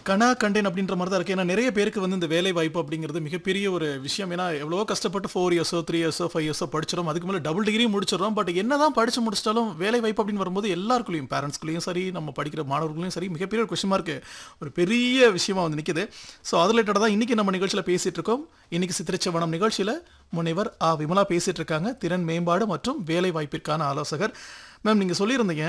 கனா கண்டேன் அப்படின்ற மாதிரி தான் இருக்கு ஏன்னா நிறைய பேருக்கு வந்து இந்த வேலை வாய்ப்பு அப்படிங்கிறது மிகப்பெரிய ஒரு விஷயம் ஏன்னா எவ்வளவோ கஷ்டப்பட்டு ஃபோர் இயர்ஸோ த்ரீ இயர்ஸோ ஃபைவ் இயர்ஸோ படிச்சிடும் அதுக்கு மேலே டபுள் டிகிரி முடிச்சிடறோம் பட் என்னதான் படிச்சு முடிச்சிட்டாலும் வேலை வாய்ப்பு அப்படின்னு வரும்போது எல்லாருக்குள்ளேயும் பேரண்ட்ஸ்குள்ளேயும் சரி நம்ம படிக்கிற மாணவர்களும் சரி மிகப்பெரிய ஒரு கொஸ்டின் மார்க் ஒரு பெரிய விஷயமா வந்து நிற்குது ஸோ அது ரிலேட்டடாக தான் இன்னைக்கு நம்ம நிகழ்ச்சியில் பேசிட்டு இருக்கோம் இன்னைக்கு சித்திரச்சவனம் நிகழ்ச்சியில் முனைவர் ஆ விமலா பேசிட்டு இருக்காங்க திறன் மேம்பாடு மற்றும் வேலை வாய்ப்பிற்கான ஆலோசகர் மேம் நீங்கள் சொல்லியிருந்தீங்க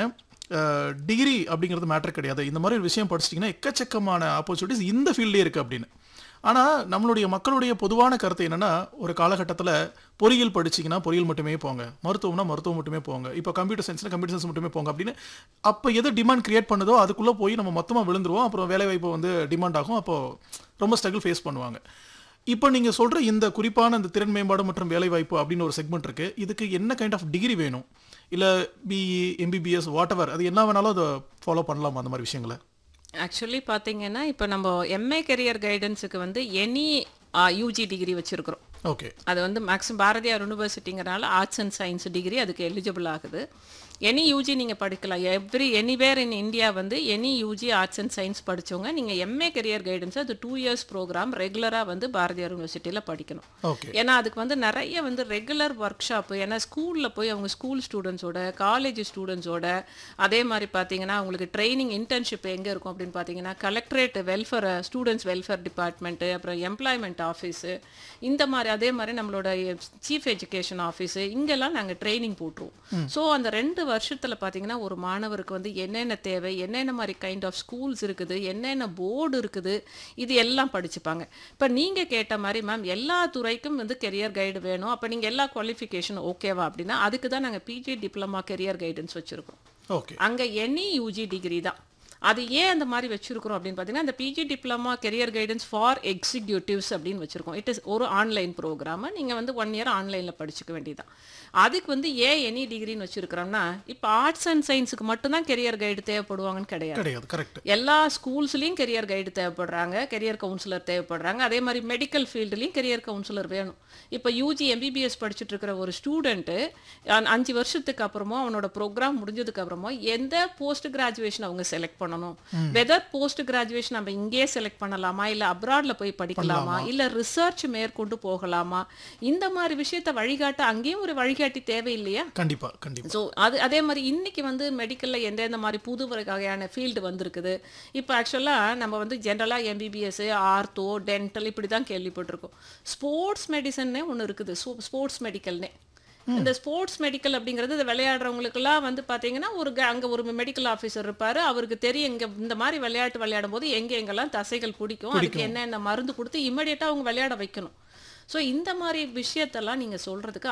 டிகிரி அப்படிங்கிறது மேட்டர் கிடையாது இந்த மாதிரி ஒரு விஷயம் படிச்சிட்டிங்கன்னா எக்கச்சக்கமான ஆப்பர்ச்சுனிட்டிஸ் இந்த ஃபீல்ட்லேயே இருக்குது அப்படின்னு ஆனால் நம்மளுடைய மக்களுடைய பொதுவான கருத்து என்னன்னா ஒரு காலகட்டத்தில் பொறியியல் படிச்சீங்கன்னா பொறியியல் மட்டுமே போங்க மருத்துவம்னா மருத்துவம் மட்டுமே போங்க இப்போ கம்ப்யூட்டர் சயின்ஸ்னா கம்ப்யூட்டர் சயின்ஸ் மட்டுமே போங்க அப்படின்னு அப்போ எது டிமாண்ட் கிரியேட் பண்ணுதோ அதுக்குள்ளே போய் நம்ம மொத்தமாக விழுந்துருவோம் அப்புறம் வேலைவாய்ப்பு வந்து டிமாண்ட் ஆகும் அப்போது ரொம்ப ஸ்ட்ரகிள் ஃபேஸ் பண்ணுவாங்க இப்போ நீங்கள் சொல்கிற இந்த குறிப்பான இந்த திறன் மேம்பாடு மற்றும் வேலைவாய்ப்பு அப்படின்னு ஒரு செக்மெண்ட் இருக்குது இதுக்கு என்ன கைண்ட் ஆஃப் டிகிரி வேணும் இல்லை பிஇ எம்பிபிஎஸ் வாட் எவர் அது என்ன வேணாலும் அதை ஃபாலோ பண்ணலாமா அந்த மாதிரி விஷயங்களை ஆக்சுவலி பார்த்தீங்கன்னா இப்போ நம்ம எம்ஏ கெரியர் கைடன்ஸுக்கு வந்து எனி யூஜி டிகிரி வச்சுருக்குறோம் ஓகே அது வந்து மேக்ஸிமம் பாரதியார் யூனிவர்சிட்டிங்கிறனால ஆர்ட்ஸ் அண்ட் சயின்ஸ் டிகிரி அதுக்கு எலிஜிபிள் ஆகுது எனி யூஜி நீங்கள் படிக்கலாம் எவ்ரி எனிவேர் இன் இந்தியா வந்து any UG arts and science படிச்சவங்க நீங்கள் எம்ஏ கெரியர் கைடன்ஸ் அது டூ இயர்ஸ் ப்ரோக்ராம் ரெகுலராக வந்து பாரதியார் யூனிவர்சிட்டியில் படிக்கணும் ஓகே ஏன்னா அதுக்கு வந்து நிறைய வந்து ரெகுலர் ஒர்க் ஷாப்பு ஏன்னா ஸ்கூலில் போய் அவங்க ஸ்கூல் ஸ்டூடெண்ட்ஸோட காலேஜ் ஸ்டூடெண்ட்ஸோட அதே மாதிரி பார்த்தீங்கன்னா அவங்களுக்கு ட்ரைனிங் இன்டர்ன்ஷிப் எங்கே இருக்கும் அப்படின்னு பார்த்தீங்கன்னா collectorate welfare students welfare department அப்புறம் எம்ப்ளாய்மெண்ட் ஆஃபீஸு இந்த மாதிரி அதே மாதிரி நம்மளோட சீஃப் எஜுகேஷன் ஆஃபீஸு இங்கெல்லாம் நாங்கள் ட்ரைனிங் போட்டுருவோம் ஸோ அந்த ரெண்டு வருஷத்தில் பார்த்தீங்கன்னா ஒரு மாணவருக்கு வந்து என்னென்ன தேவை என்னென்ன மாதிரி கைண்ட் ஆஃப் ஸ்கூல்ஸ் இருக்குது என்னென்ன போர்டு இருக்குது இது எல்லாம் படிச்சுப்பாங்க இப்போ நீங்கள் கேட்ட மாதிரி மேம் எல்லா துறைக்கும் வந்து கெரியர் கைடு வேணும் அப்போ நீங்கள் எல்லா குவாலிஃபிகேஷன் ஓகேவா அப்படின்னா அதுக்கு தான் நாங்கள் பிஜி டிப்ளமா கெரியர் கைடன்ஸ் வச்சுருக்கோம் ஓகே அங்கே எனி யூஜி டிகிரி தான் அது ஏன் அந்த மாதிரி வச்சிருக்கிறோம் அப்படின்னு பார்த்தீங்கன்னா இந்த PG diploma career guidance for executives அப்படின்னு வச்சிருக்கோம் இட் இஸ் ஒரு ஆன்லைன் ப்ரோக்ராமை நீங்கள் வந்து ஒன் இயர் ஆன்லைனில் படிச்சுக்க வேண்டியதான் அதுக்கு வந்து ஏன் எனி டிகிரின்னு வச்சிருக்கிறோம்னா இப்போ ஆர்ட்ஸ் அண்ட் சயின்ஸுக்கு மட்டும்தான் கெரியர் கைடு தேவைப்படுவாங்கன்னு கிடையாது கிடையாது கரெக்ட் எல்லா ஸ்கூல்ஸ்லேயும் கெரியர் கைடு தேவைப்படுறாங்க கெரியர் கவுன்சிலர் தேவைப்படுறாங்க அதே மாதிரி மெடிக்கல் ஃபீல்டுலேயும் கெரியர் கவுன்சிலர் வேணும் இப்போ யூஜி எம்பிபிஎஸ் படிச்சுட்டு இருக்கிற ஒரு ஸ்டூடெண்ட்டு அஞ்சு வருஷத்துக்கு அப்புறமோ அவனோட ப்ரோக்ராம் முடிஞ்சதுக்கு அப்புறமோ எந்த போஸ்ட் கிராஜுவேஷன் அவங்க செலக்ட் பண்ணணும் வெதர் போஸ்ட் கிராஜுவேஷன் நம்ம இங்கேயே செலக்ட் பண்ணலாமா இல்லை அப்ராட்ல போய் படிக்கலாமா இல்லை ரிசர்ச் மேற்கொண்டு போகலாமா இந்த மாதிரி விஷயத்த வழிகாட்ட அங்கேயும் ஒரு வழிகாட்டி தேவை இல்லையா கண்டிப்பா கண்டிப்பா ஸோ அது அதே மாதிரி இன்னைக்கு வந்து மெடிக்கலில் எந்தெந்த மாதிரி புது வகையான ஃபீல்டு வந்திருக்குது இப்போ ஆக்சுவலாக நம்ம வந்து ஜென்ரலாக எம்பிபிஎஸ் ஆர்த்தோ டென்டல் இப்படி தான் கேள்விப்பட்டிருக்கோம் ஸ்போர்ட்ஸ் மெடிசன்னே ஒன்று இருக்குது ஸ்போர்ட்ஸ் மெடிக்கல்னே இந்த ஸ்போர்ட்ஸ் மெடிக்கல் அப்படிங்கிறது இந்த விளையாடுறவங்களுக்குலாம் வந்து பார்த்தீங்கன்னா ஒரு க- அங்க ஒரு மெடிக்கல் ஆஃபீஸர் இருப்பாரு அவருக்கு தெரியும் இங்க இந்த மாதிரி விளையாட்டு விளையாடும் போது எங்க எங்கெல்லாம் தசைகள் பிடிக்கும் அதுக்கு என்னென்ன மருந்து கொடுத்து இமிடியேட்டாக அவங்க விளையாட வைக்கணும் ஸோ இந்த மாதிரி விஷயத்தெல்லாம் நீங்க சொல்றதுக்கு